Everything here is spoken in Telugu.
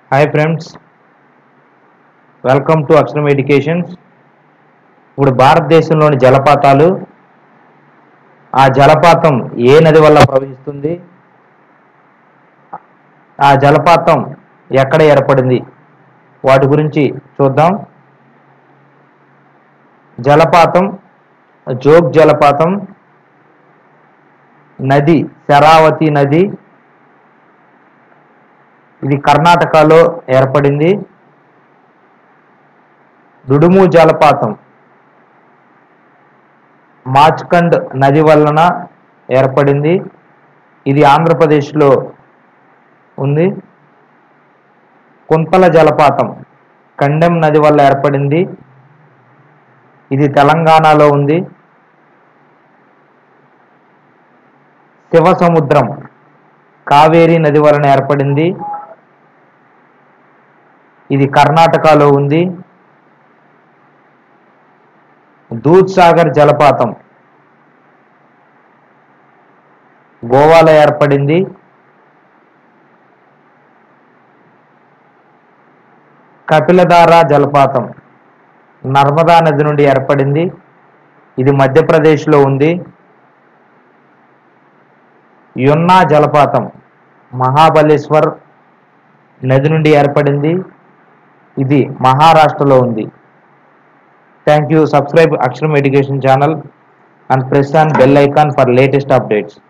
hi friends welcome to Aksharam educations ఇప్పుడు భారతదేశంలోని జలపాతాలు ఆ జలపాతం ఏ నది వల్ల ప్రవహిస్తుంది ఆ జలపాతం ఎక్కడ ఏర్పడింది వాటి గురించి చూద్దాం జలపాతం జోగ్ జలపాతం నది శరావతి నది ఇది కర్ణాటకలో ఏర్పడింది దుడుము జలపాతం మాచ్కండ్ నది వలన ఏర్పడింది ఇది ఆంధ్రప్రదేశ్లో ఉంది కుంతల జలపాతం కండెం నది వల్ల ఏర్పడింది ఇది తెలంగాణలో ఉంది శివ సముద్రం కావేరీ నది వలన ఏర్పడింది ఇది కర్ణాటకలో ఉంది దూద్ సాగర్ జలపాతం గోవాలో ఏర్పడింది కపిలధార జలపాతం నర్మదా నది నుండి ఏర్పడింది ఇది మధ్యప్రదేశ్లో ఉంది యున్నా జలపాతం మహాబలేశ్వర్ నది నుండి ఏర్పడింది ఇది మహారాష్ట్రలో ఉంది thank you subscribe Aksharam education channel and press on bell icon for latest updates